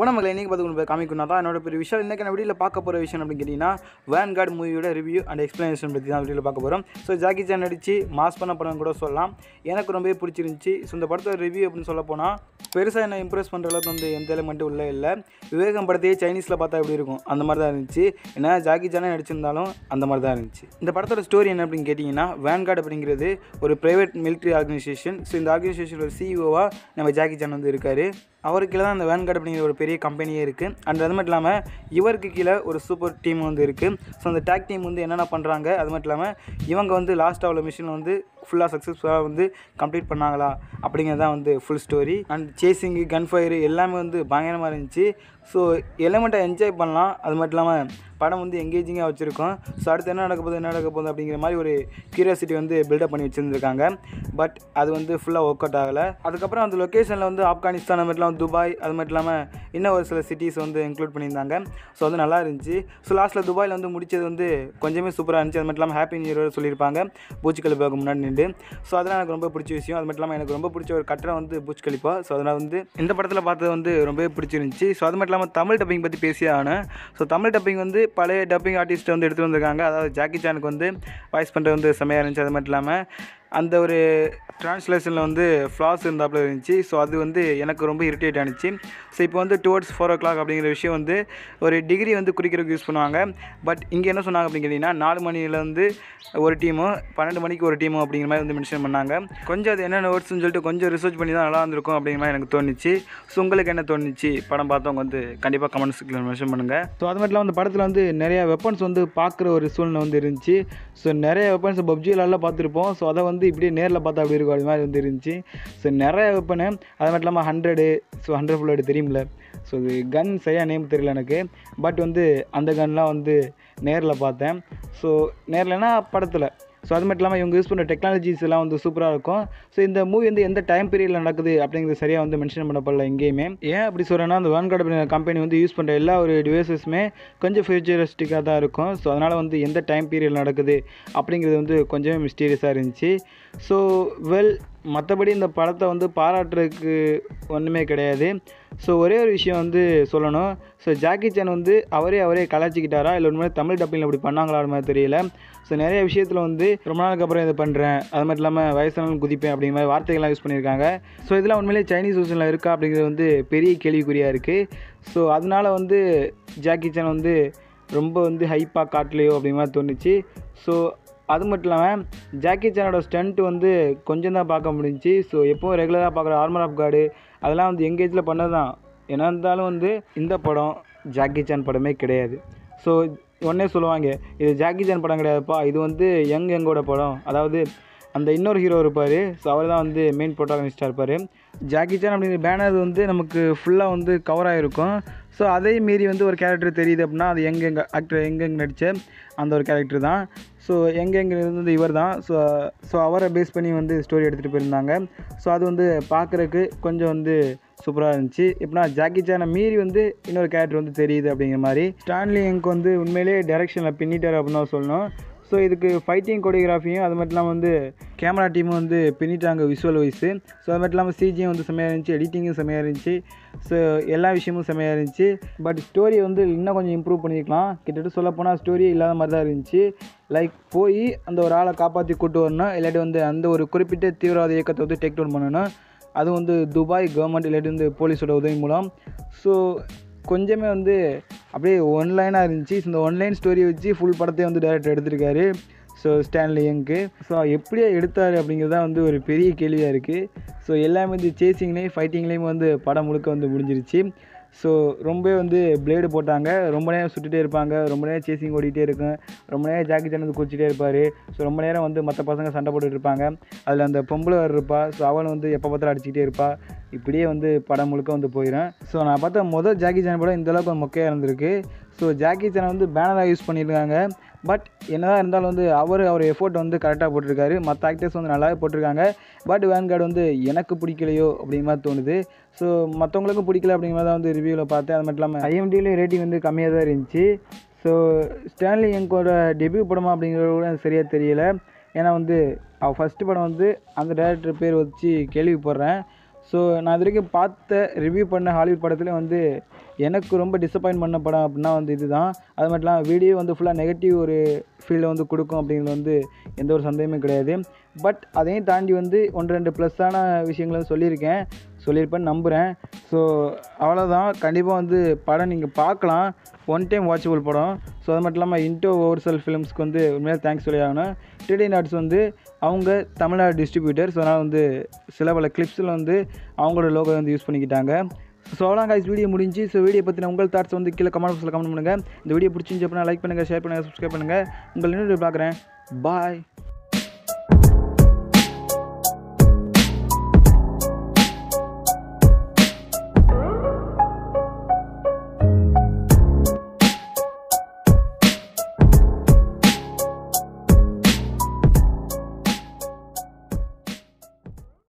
உணவுகளை இன்றைக்கி பார்த்து காமிக்கணும் தான் என்னோட பெரிய விஷயம் இன்றைக்கி நான் வீடியோவில் பார்க்க போகிற விஷயம் அப்படின்னு கேட்டிங்கன்னா வேன் கார்டு மூவியோட ரிவ்யூ அண்ட் எக்ஸ்ப்ளனேஷன் பற்றி தான் வீடியோவில் பார்க்க போகிறோம் ஸோ ஜாக்கி சான் நடித்து மாஸ் பண்ண படம் கூட சொல்லலாம் எனக்கு ரொம்பவே பிடிச்சிருந்துச்சி ஸோ இந்த படத்தோட ரிவ்யூ அப்படின்னு சொல்ல போனால் பெருசாக என்ன இம்ப்ரெஸ் பண்ணுற அளவுக்கு வந்து எந்த எலிமெண்ட்டும் உள்ள இல்லை விவேகம் படத்தையே சைனீஸில் பார்த்தா எப்படி இருக்கும் அந்த மாதிரி தான் இருந்துச்சு ஏன்னா ஜாக்கி சானே நடிச்சிருந்தாலும் அந்த மாதிரி தான் இருந்துச்சு இந்த படத்தோட ஸ்டோரி என்ன அப்படின்னு கேட்டிங்கன்னா வேன்கார்டு அப்படிங்கிறது ஒரு ப்ரைவேட் மிலிட்ரி ஆர்கனைசேஷன் ஸோ இந்த ஆர்கனைசேஷனோட சிஇஓவாக நம்ம ஜாக்கி சான் வந்து இருக்கார் அவருக்கு கீழே தான் அந்த வேன்கார்டு அப்படிங்கிற ஒரு பெரிய கம்பெனியே இருக்குது அண்ட் அது மட்டும் இல்லாமல் இவருக்கு கீழே ஒரு சூப்பர் டீம் வந்து இருக்குது ஸோ அந்த டேக் டீம் வந்து என்னென்ன பண்ணுறாங்க அது மட்டும் இல்லாமல் இவங்க வந்து லாஸ்ட்டாக உள்ள மிஷின் வந்து ஃபுல்லாக சக்ஸஸ்ஃபுல்லாக வந்து கம்ப்ளீட் பண்ணாங்களா அப்படிங்கிறது தான் வந்து full story and chasing gun fire எல்லாமே வந்து பயங்கரமாக இருந்துச்சு ஸோ எலமெண்ட்டை என்ஜாய் பண்ணலாம் அது மட்டும் இல்லாமல் படம் வந்து எங்கேஜிங்காக வச்சுருக்கோம் ஸோ அடுத்து என்ன நடக்க போகுது என்ன நடக்க போகுது அப்படிங்கிற மாதிரி ஒரு கியூரியாசிட்டி வந்து பில்டப் பண்ணி வச்சுருந்துருக்காங்க பட் அது வந்து ஃபுல்லாக ஒர்க் அவுட் ஆகலை அதுக்கப்புறம் அந்த லொக்கேஷனில் வந்து ஆப்கானிஸ்தான் அது மட்டும் இல்லாமல் துபாய் அது மட்டும் இல்லாமல் இன்னும் ஒரு சில சிட்டிஸ் வந்து இன்க்ளூட் பண்ணியிருந்தாங்க ஸோ அது நல்லா இருந்துச்சு ஸோ லாஸ்ட்டில் துபாயில் வந்து முடிச்சது வந்து கொஞ்சமே சூப்பராக இருந்துச்சு அது மட்டும் இல்லாமல் ஹாப்பி நியூ இயர் சொல்லியிருப்பாங்க பூச் கலிப்பாவுக்கு முன்னாடி நின்று ஸோ அதெல்லாம் எனக்கு ரொம்ப பிடிச்ச விஷயம் அது மட்டும் இல்லாமல் எனக்கு ரொம்ப பிடிச்ச ஒரு கட்டடம் வந்து பூச் கலிப்பா ஸோ அதனால் வந்து இந்த படத்தில் பார்த்தது வந்து ரொம்பவே பிடிச்சிருந்துச்சி ஸோ அது மட்டும் இல்லாமல் தமிழ் டப்பிங் பற்றி பேசியே ஆனேன் ஸோ தமிழ் டப்பிங் வந்து பழைய டப்பிங் ஆர்டிஸ்ட்டை வந்து எடுத்துகிட்டு வந்திருக்காங்க அதாவது ஜாக்கி சானுக்கு வந்து வாய்ஸ் பண்ணுறது வந்து செம்மையாக இருந்துச்சு அது மட்டும் இல்லாமல் அந்த ஒரு ட்ரான்ஸ்லேஷனில் வந்து ஃப்ளாஸ் இருந்தாப்புல இருந்துச்சு ஸோ அது வந்து எனக்கு ரொம்ப இரிட்டேட் ஆனிச்சு ஸோ இப்போ வந்து டுவர்ட்ஸ் ஃபோர் ஓ கிளாக் அப்படிங்கிற விஷயம் வந்து ஒரு டிகிரி வந்து குறிக்கிறதுக்கு யூஸ் பண்ணுவாங்க பட் இங்கே என்ன சொன்னாங்க அப்படின்னு கேட்டிங்கன்னா நாலு மணிலேருந்து ஒரு டீமும் பன்னெண்டு மணிக்கு ஒரு டீமும் அப்படிங்கிற மாதிரி வந்து மென்ஷன் பண்ணாங்க கொஞ்சம் அது என்ன நோட்ஸ்னு சொல்லிட்டு கொஞ்சம் ரிசர்ச் பண்ணி தான் நல்லா இருந்திருக்கும் அப்படிங்கிற மாதிரி எனக்கு தோணுச்சு ஸோ உங்களுக்கு என்ன தோணுச்சு படம் பார்த்தவங்க வந்து கண்டிப்பாக கமெண்ட்ஸுக்கு மென்ஷன் பண்ணுங்கள் ஸோ அது மட்டும் இல்லாமல் அந்த படத்தில் வந்து நிறைய வெப்பன்ஸ் வந்து பார்க்குற ஒரு சூழ்நிலை வந்து இருந்துச்சு ஸோ நிறைய வெப்பன்ஸ் பப்ஜிலெல்லாம் பார்த்துருப்போம் ஸோ அதை வந்து இப்படியே நேரில் பார்த்தா அப்படி இருக்கும் அது மாதிரி வந்து இருந்துச்சு ஸோ நிறைய வெப்பனு அது மட்டும் இல்லாமல் ஹண்ட்ரடு ஸோ ஹண்ட்ரட் ஃபுல்லோடு தெரியுமில்ல ஸோ இது கன் சரியாக நேம் தெரியல எனக்கு பட் வந்து அந்த கன்லாம் வந்து நேரில் பார்த்தேன் ஸோ நேரில்னா படத்தில் ஸோ அது மட்டும் இல்லாமல் இவங்க யூஸ் பண்ணுற டெக்னாலஜிஸ் எல்லாம் வந்து சூப்பராக இருக்கும் ஸோ இந்த மூவி வந்து எந்த டைம் பீரியடில் நடக்குது அப்படிங்கிறது சரியாக வந்து மென்ஷன் பண்ணப்படல எங்கேயுமே ஏன் அப்படி சொல்கிறேன்னா அந்த வான்கார்டு அப்படிங்கிற கம்பெனி வந்து யூஸ் பண்ணுற எல்லா ஒரு டிவைசஸுமே கொஞ்சம் ஃபியூச்சரிஸ்டிக்காக தான் இருக்கும் ஸோ அதனால் வந்து எந்த டைம் பீரியட் நடக்குது அப்படிங்கிறது வந்து கொஞ்சமே மிஸ்டீரியஸாக இருந்துச்சு ஸோ வெல் மற்றபடி இந்த படத்தை வந்து பாராட்டுறதுக்கு ஒன்றுமே கிடையாது ஸோ ஒரே ஒரு விஷயம் வந்து சொல்லணும் ஸோ ஜாக்கி சான் வந்து அவரே அவரே கலாச்சிக்கிட்டாரா இல்லை உண்மையிலே தமிழ் டப்பிங்கில் அப்படி பண்ணாங்களா மாதிரி தெரியல ஸோ நிறைய விஷயத்தில் வந்து ரொம்ப நாளுக்கு அப்புறம் இதை பண்ணுறேன் அது மட்டும் இல்லாமல் வயசானாலும் குதிப்பேன் அப்படிங்கிற மாதிரி வார்த்தைகள்லாம் யூஸ் பண்ணியிருக்காங்க ஸோ இதெல்லாம் உண்மையிலே சைனீஸ் வெர்ஷனில் இருக்கா அப்படிங்கிறது வந்து பெரிய கேள்விக்குறியாக இருக்குது ஸோ அதனால வந்து ஜாக்கி சான் வந்து ரொம்ப வந்து ஹைப்பாக காட்டலையோ அப்படிங்கிற மாதிரி தோணுச்சு ஸோ அது மட்டும் இல்லாமல் ஜாக்கி சானோட ஸ்டண்ட் வந்து கொஞ்சம் தான் பார்க்க முடிஞ்சுச்சு ஸோ எப்போவும் ரெகுலராக பார்க்குற ஆர்மர் ஆஃப் கார்டு அதெல்லாம் வந்து எங்கேஜில் பண்ணது தான் என்ன இருந்தாலும் வந்து இந்த படம் ஜாக்கி சான் படமே கிடையாது ஸோ உடனே சொல்லுவாங்க இது ஜாக்கி சான் படம் கிடையாதுப்பா இது வந்து யங் யங்கோட படம் அதாவது அந்த இன்னொரு ஹீரோ இருப்பார் ஸோ அவர் தான் வந்து மெயின் ப்ரோட்டாகனிஸ்டாக இருப்பார் ஜாக்கி சான் அப்படிங்கிற பேனர் வந்து நமக்கு ஃபுல்லாக வந்து கவர் ஆகிருக்கும் ஸோ அதே மீறி வந்து ஒரு கேரக்டர் தெரியுது அப்படின்னா அது எங்கே எங்கே ஆக்டர் எங்கெங்கே நடித்த அந்த ஒரு கேரக்டர் தான் ஸோ எங்கெங்கிறது வந்து இவர் தான் ஸோ ஸோ அவரை பேஸ் பண்ணி வந்து ஸ்டோரி எடுத்துகிட்டு போயிருந்தாங்க ஸோ அது வந்து பார்க்குறக்கு கொஞ்சம் வந்து சூப்பராக இருந்துச்சு எப்படின்னா ஜாக்கி சானை மீறி வந்து இன்னொரு கேரக்டர் வந்து தெரியுது அப்படிங்கிற மாதிரி ஸ்டான்லி எங்க் வந்து உண்மையிலேயே டேரக்ஷனில் பின்னிட்டார் அப்படின்னு தான் சொல்லணும் ஸோ இதுக்கு ஃபைட்டிங் கொரியோகிராஃபியும் அது மட்டும் இல்லாமல் வந்து கேமரா டீமும் வந்து பின்னிட்டாங்க விஷுவல் வைஸு ஸோ அது மட்டும் இல்லாமல் சிஜியும் வந்து செம்மையாக இருந்துச்சு எடிட்டிங்கும் செம்மையாக இருந்துச்சு ஸோ எல்லா விஷயமும் செம்மையாக இருந்துச்சு பட் ஸ்டோரி வந்து இன்னும் கொஞ்சம் இம்ப்ரூவ் பண்ணியிருக்கலாம் கிட்டத்தட்ட சொல்ல போனால் ஸ்டோரியே இல்லாத மாதிரி தான் இருந்துச்சு லைக் போய் அந்த ஒரு ஆளை காப்பாற்றி கூட்டு வரணும் இல்லாட்டி வந்து அந்த ஒரு குறிப்பிட்ட தீவிரவாத இயக்கத்தை வந்து டேக் டவுன் பண்ணணும் அது வந்து துபாய் கவர்மெண்ட் இல்லாட்டி வந்து போலீஸோட உதவி மூலம் ஸோ கொஞ்சமே வந்து அப்படியே ஒன்லைனாக இருந்துச்சு இந்த ஒன்லைன் ஸ்டோரி வச்சு ஃபுல் படத்தையும் வந்து டேரக்டர் எடுத்திருக்காரு ஸோ ஸ்டான்லி யங்க்கு ஸோ எப்படியா எடுத்தார் அப்படிங்கிறது தான் வந்து ஒரு பெரிய கேள்வியாக இருக்குது ஸோ எல்லாமே வந்து சேசிங்லேயும் ஃபைட்டிங்லேயும் வந்து படம் முழுக்க வந்து முடிஞ்சிருச்சு ஸோ ரொம்ப வந்து பிளேடு போட்டாங்க ரொம்ப நேரம் சுட்டுட்டே இருப்பாங்க ரொம்ப நேரம் சேசிங் ஓடிட்டே இருக்கும் ரொம்ப நேரம் ஜாக்கி சான் வந்து குச்சிட்டே இருப்பார் ஸோ ரொம்ப நேரம் வந்து மற்ற பசங்க சண்டை போட்டுட்டு இருப்பாங்க அதில் அந்த பொம்பளை வேறு இருப்பா ஸோ அவளும் வந்து எப்போ பார்த்தாலும் அடிச்சுக்கிட்டே இருப்பா இப்படியே வந்து படம் முழுக்க வந்து போயிடும் ஸோ நான் பார்த்தா முதல் ஜாக்கி சான் படம் இந்தளவுக்கு வந்து மொக்கையாக இருந்திருக்கு ஸோ ஜாக்கி சானை வந்து பேனராக யூஸ் பண்ணியிருக்காங்க பட் என்னதான் இருந்தாலும் வந்து அவர் அவர் எஃபோர்ட் வந்து கரெக்டாக போட்டிருக்காரு மற்ற ஆக்டர்ஸ் வந்து நல்லாவே போட்டிருக்காங்க பட் வேன்கார்டு வந்து எனக்கு பிடிக்கலையோ அப்படிங்கிற மாதிரி தோணுது ஸோ மற்றவங்களுக்கும் பிடிக்கல அப்படிங்கிற மாதிரி தான் வந்து ரிவ்யூவில் பார்த்தேன் அது மட்டும் இல்லாமல் ஐஎம்டிலையும் ரேட்டிங் வந்து கம்மியாக தான் இருந்துச்சு ஸோ ஸ்டான்லி எங்கோட டெபியூ படமா அப்படிங்கிறது கூட எனக்கு சரியாக தெரியல ஏன்னா வந்து அவள் ஃபஸ்ட்டு படம் வந்து அந்த டேரக்டர் பேர் வச்சு கேள்விப்படுறேன் ஸோ நான் இது வரைக்கும் பார்த்த ரிவ்யூ பண்ண ஹாலிவுட் படத்துல வந்து எனக்கு ரொம்ப டிசப்பாயின்ட் பண்ண படம் அப்படின்னா வந்து இதுதான் அது மட்டும் இல்லாமல் வீடியோ வந்து ஃபுல்லாக நெகட்டிவ் ஒரு ஃபீலை வந்து கொடுக்கும் அப்படிங்கிறது வந்து எந்த ஒரு சந்தேகமே கிடையாது பட் அதையும் தாண்டி வந்து ஒன்று ரெண்டு ப்ளஸ்ஸான விஷயங்களை வந்து சொல்லியிருக்கேன் சொல்லியிருப்பேன்னு நம்புகிறேன் ஸோ அவ்வளோதான் கண்டிப்பாக வந்து படம் நீங்கள் பார்க்கலாம் ஒன் டைம் வாட்சபிள் படம் ஸோ அது மட்டும் இல்லாமல் இன்டோ ஓவர் செல் ஃபிலிம்ஸ்க்கு வந்து உண்மையாக தேங்க்ஸ் சொல்லி ஆகணும் டிடி நாட்ஸ் வந்து அவங்க தமிழ்நாடு டிஸ்ட்ரிபியூட்டர் ஸோ அதனால் வந்து சில பல கிளிப்ஸில் வந்து அவங்களோட லோகோ வந்து யூஸ் பண்ணிக்கிட்டாங்க ஸோ அவ்வளோ guys வீடியோ முடிஞ்சு ஸோ வீடியோ பற்றின உங்கள் தாட்ஸ் வந்து கீழே கமெண்ட் பாக்ஸில் கமெண்ட் பண்ணுங்கள் இந்த வீடியோ பிடிச்சிருந்துச்சு அப்படின்னா லைக் பண்ணுங்கள் ஷேர் பண்ணுங்கள் சப்ஸ்கிரைப் பண்ணுங்கள் உங்கள் இன்னொரு பார்க்குறேன் பாய்